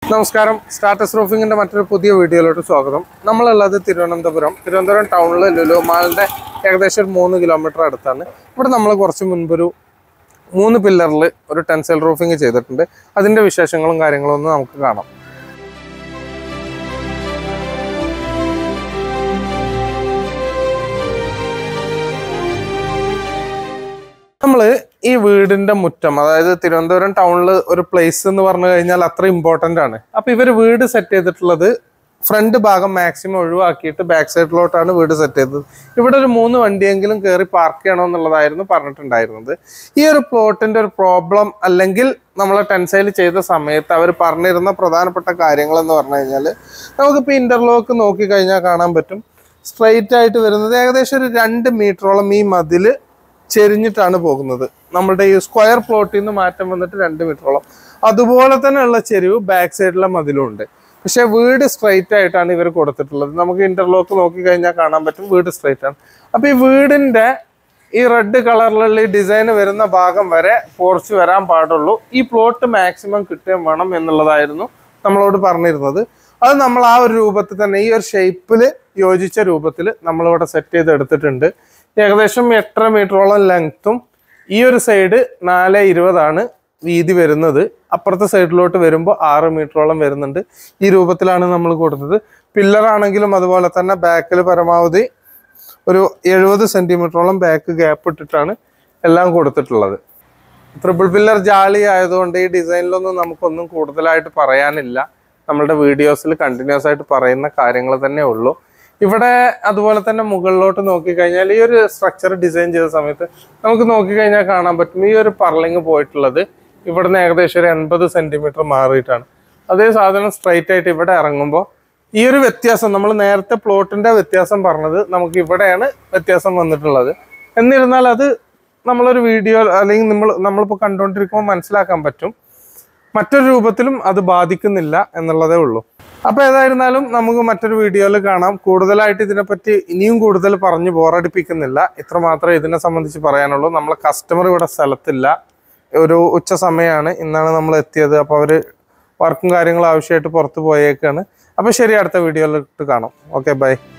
നമസ്കാരം സ്റ്റാറ്റസ് റൂഫിങ്ങിന്റെ മറ്റൊരു പുതിയ വീഡിയോയിലോട്ട് സ്വാഗതം നമ്മളുള്ളത് തിരുവനന്തപുരം തിരുവനന്തപുരം ടൗണിൽ ലുലു മാളിന്റെ ഏകദേശം ഒരു മൂന്ന് കിലോമീറ്റർ അടുത്താണ് ഇവിടെ നമ്മൾ കുറച്ച് മുൻപൊരു മൂന്ന് പില്ലറിൽ ഒരു ടെൻസൈൽ റൂഫിംഗ് ചെയ്തിട്ടുണ്ട് അതിന്റെ വിശേഷങ്ങളും കാര്യങ്ങളും ഒന്ന് നമുക്ക് കാണാം നമ്മൾ ഈ വീടിന്റെ മുറ്റം അതായത് തിരുവനന്തപുരം ടൗണിൽ ഒരു പ്ലേസ് എന്ന് പറഞ്ഞു കഴിഞ്ഞാൽ അത്ര ഇമ്പോർട്ടന്റ് ആണ് അപ്പൊ ഇവർ വീട് സെറ്റ് ചെയ്തിട്ടുള്ളത് ഫ്രണ്ട് ഭാഗം മാക്സിമം ഒഴിവാക്കിയിട്ട് ബാക്ക് സൈഡിലോട്ടാണ് വീട് സെറ്റ് ചെയ്തത് ഇവിടെ ഒരു മൂന്ന് വണ്ടിയെങ്കിലും കയറി പാർക്ക് ചെയ്യണമെന്നുള്ളതായിരുന്നു പറഞ്ഞിട്ടുണ്ടായിരുന്നത് ഈ ഒരു പ്ലോട്ടിന്റെ ഒരു പ്രോബ്ലം അല്ലെങ്കിൽ നമ്മൾ ടെൻസൈൽ ചെയ്ത സമയത്ത് അവർ പറഞ്ഞിരുന്ന പ്രധാനപ്പെട്ട കാര്യങ്ങൾ എന്ന് പറഞ്ഞു കഴിഞ്ഞാൽ നമുക്കിപ്പോൾ ഇന്റർലോക്ക് നോക്കി കഴിഞ്ഞാൽ കാണാൻ പറ്റും സ്ട്രെയിറ്റ് ആയിട്ട് വരുന്നത് ഏകദേശം ഒരു രണ്ട് മീറ്ററോളം ഈ മതില് ചെരിഞ്ഞിട്ടാണ് പോകുന്നത് നമ്മുടെ ഈ സ്ക്വയർ പ്ലോട്ടിൽ നിന്ന് മാറ്റം വന്നിട്ട് രണ്ട് മീറ്ററോളം അതുപോലെ തന്നെയുള്ള ചെരിവ് ബാക്ക് സൈഡിലെ മതിലും ഉണ്ട് പക്ഷെ വീട് സ്ട്രൈറ്റ് ആയിട്ടാണ് ഇവർ കൊടുത്തിട്ടുള്ളത് നമുക്ക് ഇന്റർലോക്ക് നോക്കി കഴിഞ്ഞാൽ കാണാൻ പറ്റും വീട് സ്ട്രൈറ്റ് ആണ് അപ്പൊ ഈ വീടിന്റെ ഈ റെഡ് കളറിലുള്ള ഈ ഡിസൈൻ വരുന്ന ഭാഗം വരെ പോർച്ച് വരാൻ പാടുള്ളൂ ഈ പ്ലോട്ട് മാക്സിമം കിട്ടുകയും വേണം എന്നുള്ളതായിരുന്നു നമ്മളോട് പറഞ്ഞിരുന്നത് അത് നമ്മൾ ആ ഒരു രൂപത്തിൽ തന്നെ ഈ ഒരു ഷേപ്പിൽ യോജിച്ച രൂപത്തിൽ നമ്മളിവിടെ സെറ്റ് ചെയ്ത് എടുത്തിട്ടുണ്ട് ഏകദേശം എട്ടര മീറ്ററോളം ലെങ്ത്തും ഈ ഒരു സൈഡ് നാല് ഇരുപതാണ് വീതി വരുന്നത് അപ്പുറത്തെ സൈഡിലോട്ട് വരുമ്പോൾ ആറ് മീറ്ററോളം വരുന്നുണ്ട് ഈ രൂപത്തിലാണ് നമ്മൾ കൊടുത്തത് പില്ലർ ആണെങ്കിലും അതുപോലെ തന്നെ ബാക്കിൽ പരമാവധി ഒരു എഴുപത് സെന്റിമീറ്ററോളം ബാക്ക് ഗ്യാപ്പ് ഇട്ടിട്ടാണ് എല്ലാം കൊടുത്തിട്ടുള്ളത് ട്രിപ്പിൾ പില്ലർ ജാളി ആയതുകൊണ്ട് ഈ ഡിസൈനിലൊന്നും നമുക്കൊന്നും കൂടുതലായിട്ട് പറയാനില്ല നമ്മളുടെ വീഡിയോസിൽ കണ്ടിന്യൂസ് ആയിട്ട് പറയുന്ന കാര്യങ്ങൾ തന്നെ ഉള്ളൂ ഇവിടെ അതുപോലെ തന്നെ മുകളിലോട്ട് നോക്കിക്കഴിഞ്ഞാൽ ഈ ഒരു സ്ട്രക്ചർ ഡിസൈൻ ചെയ്ത സമയത്ത് നമുക്ക് നോക്കിക്കഴിഞ്ഞാൽ കാണാൻ പറ്റും ഈ ഒരു പർലിങ് പോയിട്ടുള്ളത് ഇവിടുന്ന് ഏകദേശം ഒരു എൺപത് സെന്റിമീറ്റർ മാറിയിട്ടാണ് അതേ സാധനം സ്ട്രൈറ്റ് ആയിട്ട് ഇവിടെ ഇറങ്ങുമ്പോൾ ഈ ഒരു വ്യത്യാസം നമ്മൾ നേരത്തെ പ്ലോട്ടിന്റെ വ്യത്യാസം പറഞ്ഞത് നമുക്ക് ഇവിടെയാണ് വ്യത്യാസം വന്നിട്ടുള്ളത് എന്നിരുന്നാൽ അത് നമ്മളൊരു വീഡിയോ അല്ലെങ്കിൽ നമ്മൾ നമ്മളിപ്പോൾ കണ്ടുകൊണ്ടിരിക്കുമ്പോൾ മനസ്സിലാക്കാൻ പറ്റും മറ്റൊരു രൂപത്തിലും അത് ബാധിക്കുന്നില്ല എന്നുള്ളതേ ഉള്ളൂ അപ്പൊ ഏതായിരുന്നാലും നമുക്ക് മറ്റൊരു വീഡിയോയിൽ കാണാം കൂടുതലായിട്ട് ഇതിനെപ്പറ്റി ഇനിയും കൂടുതൽ പറഞ്ഞ് ബോറടിപ്പിക്കുന്നില്ല ഇത്ര മാത്രമേ ഇതിനെ സംബന്ധിച്ച് പറയാനുള്ളൂ നമ്മളെ കസ്റ്റമർ ഇവിടെ സ്ഥലത്തില്ല ഒരു ഉച്ച സമയമാണ് ഇന്നാണ് നമ്മൾ എത്തിയത് അപ്പോൾ അവര് വർക്കും കാര്യങ്ങളും ആവശ്യമായിട്ട് പുറത്ത് പോയേക്കാണ് അപ്പൊ ശരി അടുത്ത വീഡിയോയിലിട്ട് കാണാം ഓക്കെ ബൈ